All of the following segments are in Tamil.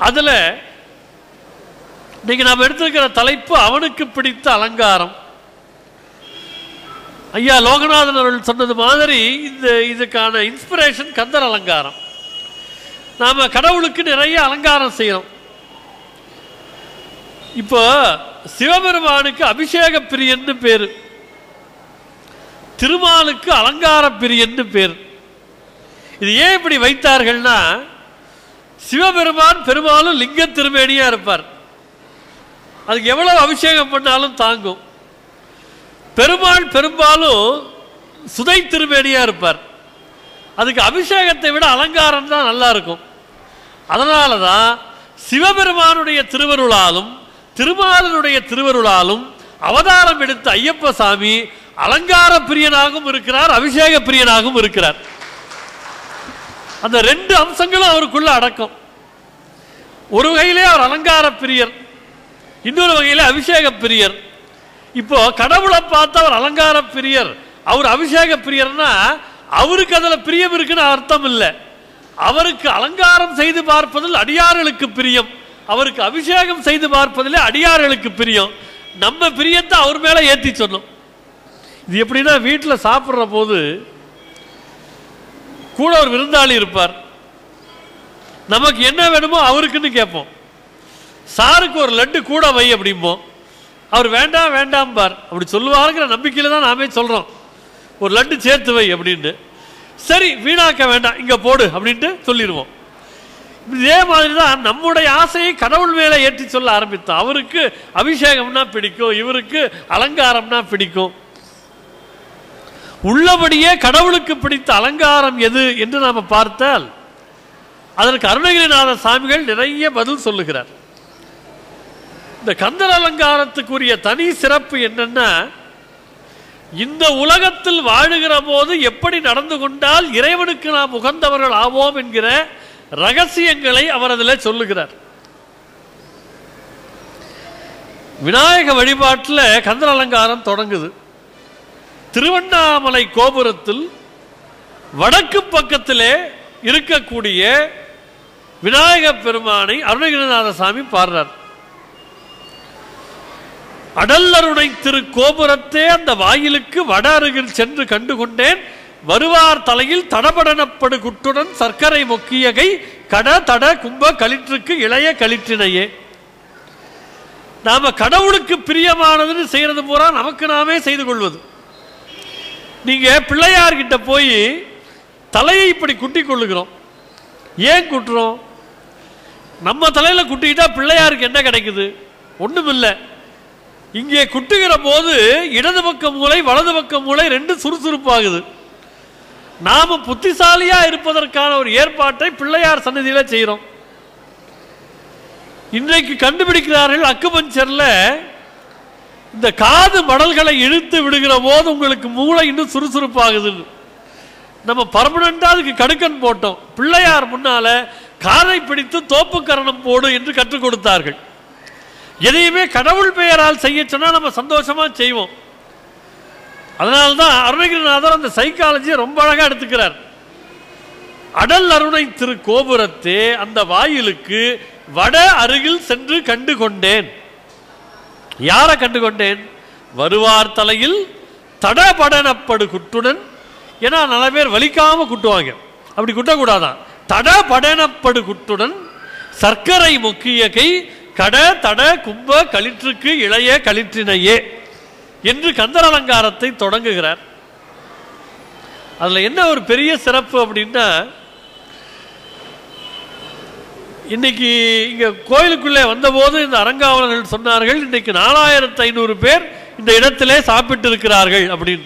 அதில் இன்னைக்கு நாம் எடுத்திருக்கிற தலைப்பு அவனுக்கு பிடித்த அலங்காரம் ஐயா லோகநாதன் அவர்கள் சொன்னது மாதிரி இந்த இதுக்கான இன்ஸ்பிரேஷன் கந்தர் அலங்காரம் நாம கடவுளுக்கு நிறைய அலங்காரம் செய்யறோம் இப்போ சிவபெருமானுக்கு அபிஷேக பிரியன்னு பேரு திருமாலுக்கு அலங்கார பிரியன்னு பேர் இது ஏன் இப்படி வைத்தார்கள்னா சிவபெருமான் பெருமாளும் லிங்க திருமேனியா இருப்பார் அதுக்கு எவ்வளவு அபிஷேகம் பண்ணாலும் தாங்கும் பெருமாள் பெரும்பாலும் சுதை திருமேனியா இருப்பார் அதுக்கு அபிஷேகத்தை விட அலங்காரம் தான் நல்லா இருக்கும் அதனால தான் சிவபெருமானுடைய திருவருளாலும் திருமாலனுடைய திருவருளாலும் அவதாரம் எடுத்த ஐயப்ப சாமி அலங்கார பிரியனாகவும் இருக்கிறார் அபிஷேக பிரியனாகவும் இருக்கிறார் அந்த ரெண்டு அம்சங்களும் அவருக்குள்ள அடக்கம் ஒரு வகையிலே அவர் அலங்கார பிரியர் இன்னொரு வகையிலே அபிஷேக பிரியர் இப்போ கடவுளை பார்த்து அவர் அலங்கார பிரியர் அவர் அபிஷேக பிரியர்னா அவருக்கு அதுல பிரியம் இருக்குன்னு அர்த்தம் இல்லை அவருக்கு அலங்காரம் செய்து பார்ப்பதில் அடியார்களுக்கு பிரியம் அவருக்கு அபிஷேகம் செய்து பார்ப்பதிலே அடியார்களுக்கு பிரியம் நம்ம பிரியத்தை அவர் மேல ஏத்தி சொன்னோம் இது எப்படின்னா வீட்டில் சாப்பிட்ற போது கூட ஒரு விருந்தாளி இருப்பார் நமக்கு என்ன வேணுமோ அவருக்குன்னு கேட்போம் சாருக்கு ஒரு லட்டு கூட வை அப்படிம்போம் அவர் வேண்டாம் வேண்டாம் பார் அப்படி சொல்லுவாருங்கிற நம்பிக்கையில் தான் நாமே சொல்கிறோம் ஒரு லட்டு சேர்த்து வை அப்படின்னு சரி வீணாக்க வேண்டாம் இங்கே போடு அப்படின்ட்டு சொல்லிடுவோம் இதே மாதிரி தான் நம்முடைய ஆசையை கடவுள் மேலே ஏற்றி சொல்ல ஆரம்பித்தோம் அவருக்கு அபிஷேகம்னா பிடிக்கும் இவருக்கு அலங்காரம்னா பிடிக்கும் உள்ளபடியே கடவுளுக்கு பிடித்த அலங்காரம் எது என்று நாம் பார்த்தால் அதற்கு அருணகிரிநாத சாமிகள் நிறைய பதில் சொல்லுகிறார் இந்த கந்தர் அலங்காரத்துக்குரிய தனி சிறப்பு என்னன்னா இந்த உலகத்தில் வாழுகிற போது எப்படி நடந்து கொண்டால் இறைவனுக்கு நாம் உகந்தவர்கள் ஆவோம் என்கிற ரகசியங்களை அவர் அதில் சொல்லுகிறார் விநாயக வழிபாட்டில் கந்தர் அலங்காரம் தொடங்குது திருவண்ணாமலை கோபுரத்தில் வடக்கு பக்கத்திலே இருக்கக்கூடிய விநாயக பெருமானை அருணகிரிநாத சாமி பாடுறார் அடல்லருணை திரு கோபுரத்தே அந்த வாயிலுக்கு வட அருகில் சென்று கண்டு கொண்டேன் வருவார் தலையில் தடபடனப்படு குட்டுடன் சர்க்கரை மொக்கியகை கட தட கும்ப களிற்றுக்கு இளைய களிற்றினையே நாம கடவுளுக்கு பிரியமானதுன்னு செய்யறது பூரா நமக்கு நாமே செய்து கொள்வது நீங்க பிள்ளையார்கிட்ட போய் தலையை இப்படி குட்டி கொள்ளுகிறோம் ஏன் குட்டுறோம் நம்ம தலையில குட்டிக்கிட்டா பிள்ளையாருக்கு என்ன கிடைக்குது ஒண்ணுமில்லை இங்கே குட்டுகிற போது இடது பக்க மூளை வலது பக்க மூளை ரெண்டு சுறுசுறுப்பாகுது நாம புத்திசாலியா இருப்பதற்கான ஒரு ஏற்பாட்டை பிள்ளையார் சன்னதியில செய்கிறோம் இன்றைக்கு கண்டுபிடிக்கிறார்கள் அக்குபஞ்சர்ல இந்த காது மடல்களை இழுத்து விடுகிற போது உங்களுக்கு மூளை இன்னும் சுறுசுறுப்பாகுதுன்னு நம்ம பர்மனண்டா அதுக்கு கடுக்கன் போட்டோம் பிள்ளையார் முன்னால காதை பிடித்து தோப்பு கரணம் போடு என்று கற்றுக் கொடுத்தார்கள் எதையுமே கடவுள் பெயரால் செய்ய சொன்னா நம்ம சந்தோஷமா செய்வோம் அதனால்தான் அருணகிரிநாதர் அந்த சைக்காலஜியை ரொம்ப அழகா எடுத்துக்கிறார் அடல் அருணை திரு கோபுரத்தே அந்த வாயிலுக்கு வட அருகில் சென்று கண்டு கொண்டேன் யாரை கண்டு கொண்டேன் வருவார் தலையில் தடபடனப்படு குட்டுடன் ஏன்னா நல்ல பேர் வலிக்காம குட்டுவாங்க அப்படி குட்டக்கூடாதான் தடபடனப்படு குட்டுடன் சர்க்கரை முக்கிய கை கட தட கும்ப களிற்றுக்கு இளைய களிற்றினையே என்று கந்தர் அலங்காரத்தை தொடங்குகிறார் அதுல என்ன ஒரு பெரிய சிறப்பு அப்படின்னா இன்னைக்கு இங்க கோயிலுக்குள்ளே வந்தபோது இந்த அரங்காவலர்கள் சொன்னார்கள் இன்னைக்கு நாலாயிரத்து ஐநூறு பேர் இந்த இடத்திலே சாப்பிட்டு இருக்கிறார்கள் அப்படின்னு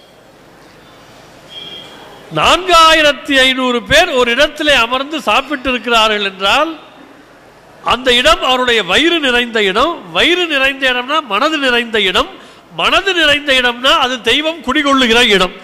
நான்காயிரத்தி ஐநூறு பேர் ஒரு இடத்திலே அமர்ந்து சாப்பிட்டு இருக்கிறார்கள் என்றால் அந்த இடம் அவருடைய வயிறு நிறைந்த இடம் வயிறு நிறைந்த இடம்னா மனது நிறைந்த இடம் மனது நிறைந்த இடம்னா அது தெய்வம் குடிகொள்ளுகிற இடம்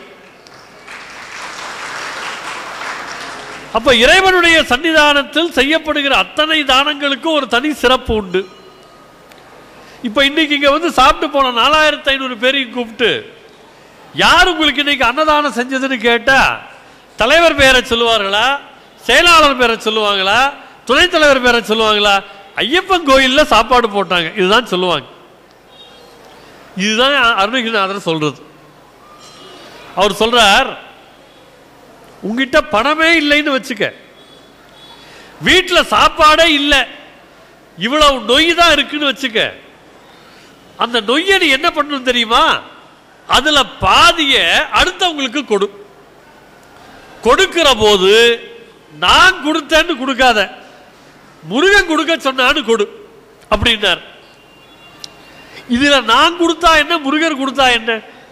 அப்ப இறைவனுடைய சன்னிதானத்தில் செய்யப்படுகிற அத்தனை தானங்களுக்கும் ஒரு தனி சிறப்பு உண்டு இப்ப இன்னைக்கு இங்க வந்து சாப்பிட்டு போன நாலாயிரத்தி ஐநூறு பேரையும் கூப்பிட்டு யார் உங்களுக்கு இன்னைக்கு அன்னதானம் செஞ்சதுன்னு கேட்டா தலைவர் பெயரை சொல்லுவார்களா செயலாளர் பெயரை சொல்லுவாங்களா துணைத் தலைவர் பேரை சொல்லுவாங்களா ஐயப்பன் கோயில்ல சாப்பாடு போட்டாங்க இதுதான் சொல்லுவாங்க இதுதான் அருணகிரிநாதர் சொல்றது அவர் சொல்றார் உங்ககிட்ட பணமே இல்லைன்னு வச்சுக்க வீட்டில் சாப்பாடே இல்லை இவ்வளவு நொய் தான் இருக்குன்னு வச்சுக்க அந்த நொய்யை நீ என்ன பண்ணணும் தெரியுமா அதுல பாதிய அடுத்தவங்களுக்கு கொடு கொடுக்கிற போது நான் கொடுத்தேன்னு கொடுக்காத முருகன் கொடுக்க சொன்னான்னு கொடு அப்படின்னார் இதுல நான் கொடுத்தா என்ன முருகர் கொடுத்தா என்ன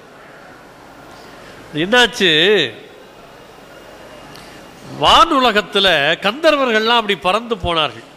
என்னாச்சு வானுலகத்துல கந்தர்வர்கள்லாம் அப்படி பறந்து போனார்கள்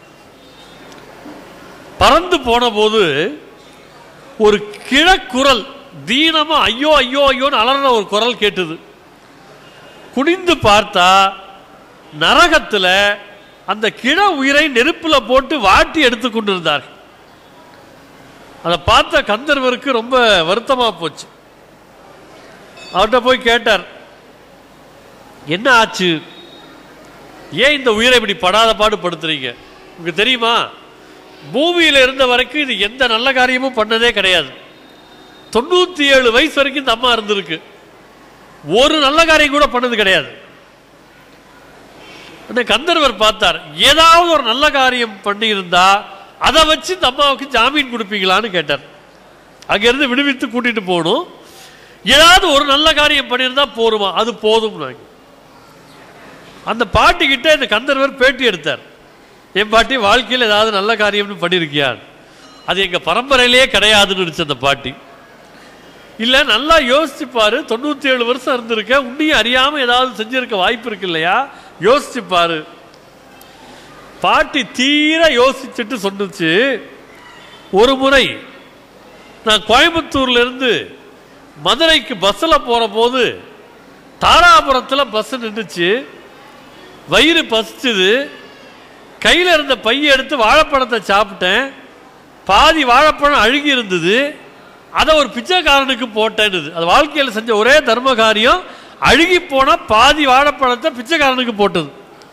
பறந்து போன போது ஒரு கிழக்குரல் தீனமா ஐயோ ஐயோ ஐயோன்னு அலற ஒரு குரல் கேட்டது குனிந்து பார்த்தா நரகத்துல அந்த கிழ உயிரை நெருப்புல போட்டு வாட்டி எடுத்து கொண்டிருந்தார்கள் அதை பார்த்த கந்தர்வருக்கு ரொம்ப வருத்தமா போச்சு அவர்கிட்ட போய் கேட்டார் என்ன ஆச்சு ஏன் இந்த உயிரை இப்படி படாத பாடு படுத்துறீங்க உங்களுக்கு தெரியுமா பூமியில இருந்த வரைக்கும் இது எந்த நல்ல காரியமும் பண்ணதே கிடையாது தொண்ணூத்தி ஏழு வயசு வரைக்கும் இந்த அம்மா இருந்திருக்கு ஒரு நல்ல காரியம் கூட பண்ணது கிடையாது உடனே கந்தர்வர் பார்த்தார் ஏதாவது ஒரு நல்ல காரியம் பண்ணியிருந்தா அதை வச்சு இந்த அம்மாவுக்கு ஜாமீன் கொடுப்பீங்களான்னு கேட்டார் அங்கிருந்து விடுவித்து கூட்டிட்டு போகணும் ஏதாவது ஒரு நல்ல காரியம் பண்ணியிருந்தா போருமா அது போதும் அந்த பாட்டி கிட்ட இந்த கந்தர்வர் பேட்டி எடுத்தார் என் பாட்டி வாழ்க்கையில் ஏதாவது நல்ல காரியம்னு பண்ணியிருக்கியா அது எங்க பரம்பரையிலேயே கிடையாதுன்னு இருந்துச்சு அந்த பாட்டி இல்ல நல்லா யோசிச்சு பாரு தொண்ணூத்தி ஏழு வருஷம் இருந்திருக்க உன்னையும் அறியாம ஏதாவது செஞ்சிருக்க வாய்ப்பு இருக்கு இல்லையா யோசிச்சு பாரு பாட்டி தீர யோசிச்சுட்டு சொன்னுச்சு ஒரு முறை நான் கோயம்புத்தூர்ல இருந்து மதுரைக்கு பஸ்ஸில் போற போது தாராபுரத்தில் பஸ் நின்றுச்சு வயிறு பசிச்சுது கையில் இருந்த பையை எடுத்து வாழைப்பழத்தை சாப்பிட்டேன் பாதி வாழைப்பழம் அழுகி இருந்தது அதை ஒரு பிச்சைக்காரனுக்கு போட்டேன்னுது அது வாழ்க்கையில் செஞ்ச ஒரே தர்ம காரியம் அழுகி போன பாதி வாழைப்பழத்தை பிச்சைக்காரனுக்கு போட்டது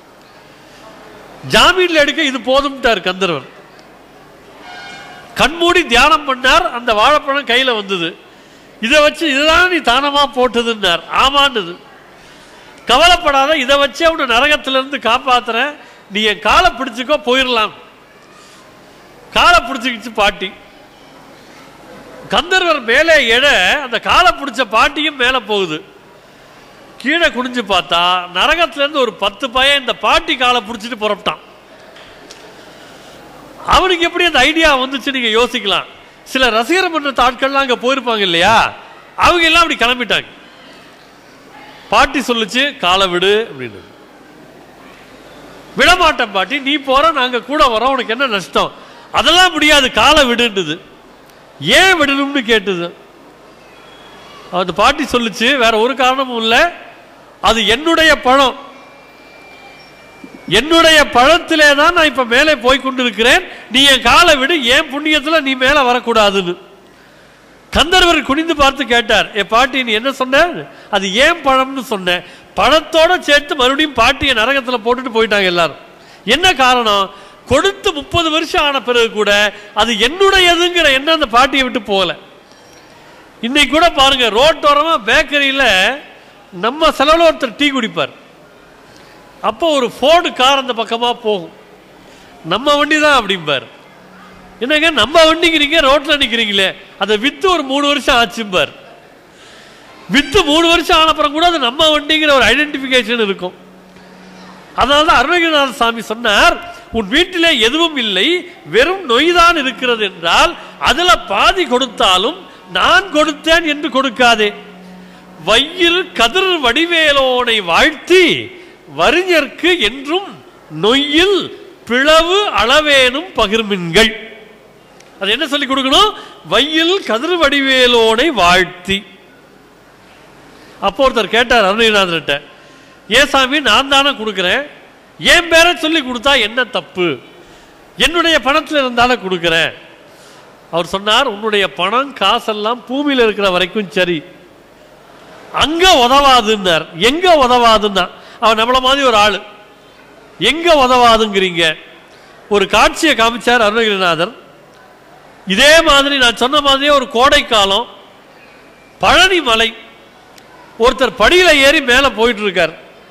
ஜாமீன்ல எடுக்க இது போதும்ட்டார் கந்தர்வர் கண்மூடி தியானம் பண்ணார் அந்த வாழைப்பழம் கையில வந்தது இதை வச்சு இதுதான் நீ தானமா போட்டதுன்னார் ஆமான்னுது கவலைப்படாத இதை வச்சு அவனை நரகத்திலிருந்து காப்பாத்துறேன் நீ என் காலை பிடிச்சுக்கோ போயிடலாம் காலை பிடிச்சிக்கிச்சு பாட்டி கந்தர்வர் மேலே எழ அந்த காலை பிடிச்ச பாட்டியும் மேலே போகுது கீழே குனிஞ்சு பார்த்தா நரகத்துல இருந்து ஒரு பத்து பையன் இந்த பாட்டி காலை பிடிச்சிட்டு புறப்பட்டான் அவனுக்கு எப்படி அந்த ஐடியா வந்துச்சு நீங்க யோசிக்கலாம் சில ரசிகர் மன்ற ஆட்கள்லாம் அங்க போயிருப்பாங்க இல்லையா அவங்க எல்லாம் அப்படி கிளம்பிட்டாங்க பாட்டி சொல்லுச்சு காலை விடு அப்படின்னு விடமாட்டேன் பாட்டி நீ போற நாங்க கூட வரோம் உனக்கு என்ன நஷ்டம் அதெல்லாம் முடியாது காலை விடுன்றது ஏன் விடணும்னு கேட்டுது அந்த பாட்டி சொல்லுச்சு வேற ஒரு காரணமும் இல்லை அது என்னுடைய பழம் என்னுடைய பழத்திலே தான் நான் இப்ப மேலே போய் கொண்டிருக்கிறேன் நீ என் காலை விடு என் புண்ணியத்துல நீ மேல வரக்கூடாதுன்னு கந்தர்வர் குனிந்து பார்த்து கேட்டார் ஏ பாட்டி நீ என்ன சொன்ன அது ஏன் பழம்னு சொன்னேன் பழத்தோட சேர்த்து மறுபடியும் பாட்டியை நரகத்துல போட்டுட்டு போயிட்டாங்க எல்லாரும் என்ன காரணம் கொடுத்து முப்பது வருஷம் ஆன பிறகு கூட அது என்னுடையதுங்கிற எண்ணம் அந்த பாட்டியை விட்டு போகல இன்னைக்கு கூட பாருங்க ரோட்டோரமா பேக்கரியில நம்ம செலவில் ஒருத்தர் டீ குடிப்பார் அப்போ ஒரு ஃபோர்டு கார் அந்த பக்கமா போகும் நம்ம வண்டி தான் அப்படிம்பார் என்னங்க நம்ம வண்டிங்கிறீங்க ரோட்ல நிக்கிறீங்களே அதை வித்து ஒரு மூணு வருஷம் ஆச்சும்பார் வித்து மூணு வருஷம் ஆன அப்புறம் கூட அது நம்ம வண்டிங்கிற ஒரு ஐடென்டிஃபிகேஷன் இருக்கும் அதனால தான் அருணகிரிநாத சாமி சொன்னார் உன் வீட்டிலே எதுவும் இல்லை வெறும் நொய்தான் இருக்கிறது என்றால் அதுல பாதி கொடுத்தாலும் நான் கொடுத்தேன் என்று கொடுக்காதே வையில் கதிர் வடிவேலோனை வாழ்த்தி வறிஞர்க்கு என்றும் நொய்யில் பிளவு அளவேனும் பகிர்மின்கள் அது என்ன சொல்லி கொடுக்கணும் வையில் கதிர் வடிவேலோனை வாழ்த்தி அப்போ ஒருத்தர் கேட்டார் அருணகிரிநாதர்கிட்ட ஏன் சாமி நான் தானே கொடுக்குறேன் என் பேரை சொல்லி கொடுத்தா என்ன தப்பு என்னுடைய பணத்தில் இருந்தாலும் கொடுக்குறேன் அவர் சொன்னார் உன்னுடைய பணம் காசெல்லாம் பூமியில் இருக்கிற வரைக்கும் சரி அங்க உதவாதுன்னார் எங்க உதவாதுன்னா அவன் நம்மள மாதிரி ஒரு ஆளு எங்க உதவாதுங்கிறீங்க ஒரு காட்சியை காமிச்சார் அருணகிரிநாதர் இதே மாதிரி நான் சொன்ன மாதிரியே ஒரு கோடை காலம் பழனி மலை ஒருத்தர் படியில ஏறி மேலே போயிட்டு இருக்கார்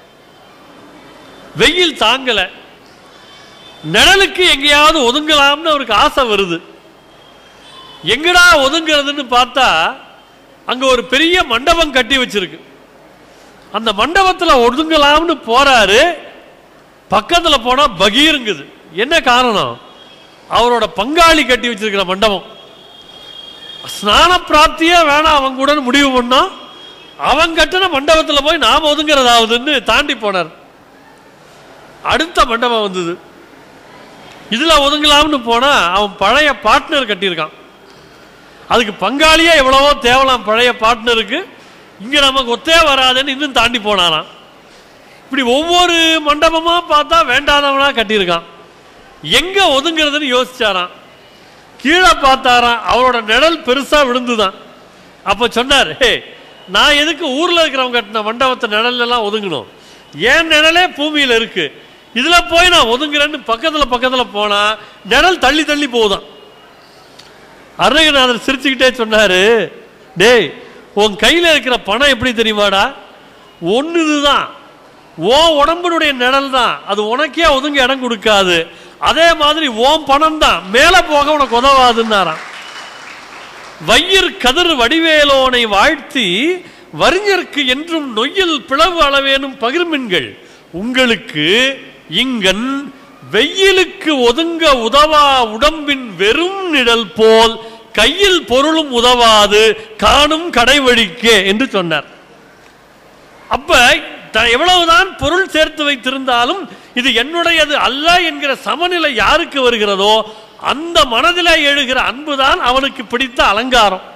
வெயில் தாங்கல நிழலுக்கு எங்கேயாவது ஒதுங்கலாம்னு அவருக்கு ஆசை வருது எங்கடா ஒதுங்கிறதுன்னு பார்த்தா அங்க ஒரு பெரிய மண்டபம் கட்டி வச்சிருக்கு அந்த மண்டபத்தில் ஒதுங்கலாம்னு போறாரு பக்கத்துல போனா பகீருங்குது என்ன காரணம் அவரோட பங்காளி கட்டி வச்சிருக்கிற மண்டபம் ஸ்நான பிராப்தியே வேணாம் அவங்க கூட முடிவு பண்ணோம் அவன் கட்டின மண்டபத்தில் போய் நாம் ஒதுங்கிறதாவதுன்னு தாண்டி போனார் அடுத்த மண்டபம் வந்தது இதுல ஒதுங்கலாம்னு போனா அவன் பழைய பார்ட்னர் கட்டியிருக்கான் அதுக்கு பங்காளியே எவ்வளவோ தேவலாம் பழைய பார்ட்னருக்கு இங்க நமக்கு ஒத்தே வராதுன்னு இன்னும் தாண்டி போனாராம் இப்படி ஒவ்வொரு மண்டபமா பார்த்தா வேண்டாதவனா கட்டியிருக்கான் எங்க ஒதுங்கிறதுன்னு யோசிச்சாராம் கீழே பார்த்தாராம் அவரோட நிழல் பெருசா விழுந்துதான் அப்ப சொன்னார் ஹே நான் எதுக்கு ஊர்ல இருக்கிறவங்க கட்டின மண்டபத்தை நிழல்ல எல்லாம் ஒதுங்கணும் ஏன் நிழலே பூமியில இருக்கு இதுல போய் நான் ஒதுங்குறேன்னு பக்கத்துல பக்கத்துல போனா நிழல் தள்ளி தள்ளி போகுதாம் அருணகிரிநாதர் சிரிச்சுக்கிட்டே சொன்னாரு டேய் உன் கையில இருக்கிற பணம் எப்படி தெரியுமாடா ஒண்ணுதுதான் ஓ உடம்பினுடைய நிழல் தான் அது உனக்கே ஒதுங்க இடம் கொடுக்காது அதே மாதிரி ஓம் பணம் தான் மேல போக உனக்கு உதவாதுன்னாராம் வையர் கதிர் வடிவேலோனை வாழ்த்தி வறிஞர்க்கு என்றும் நொய்யில் பிளவு அளவேனும் பகிர்மின்கள் உங்களுக்கு இங்கன் வெயிலுக்கு ஒதுங்க உதவா உடம்பின் வெறும் நிழல் போல் கையில் பொருளும் உதவாது காணும் கடைவழிக்கே என்று சொன்னார் அப்ப த- எவ்வளவுதான் பொருள் சேர்த்து வைத்திருந்தாலும் இது என்னுடையது அல்ல என்கிற சமநிலை யாருக்கு வருகிறதோ அந்த மனதிலே எழுகிற அன்புதான் அவனுக்கு பிடித்த அலங்காரம்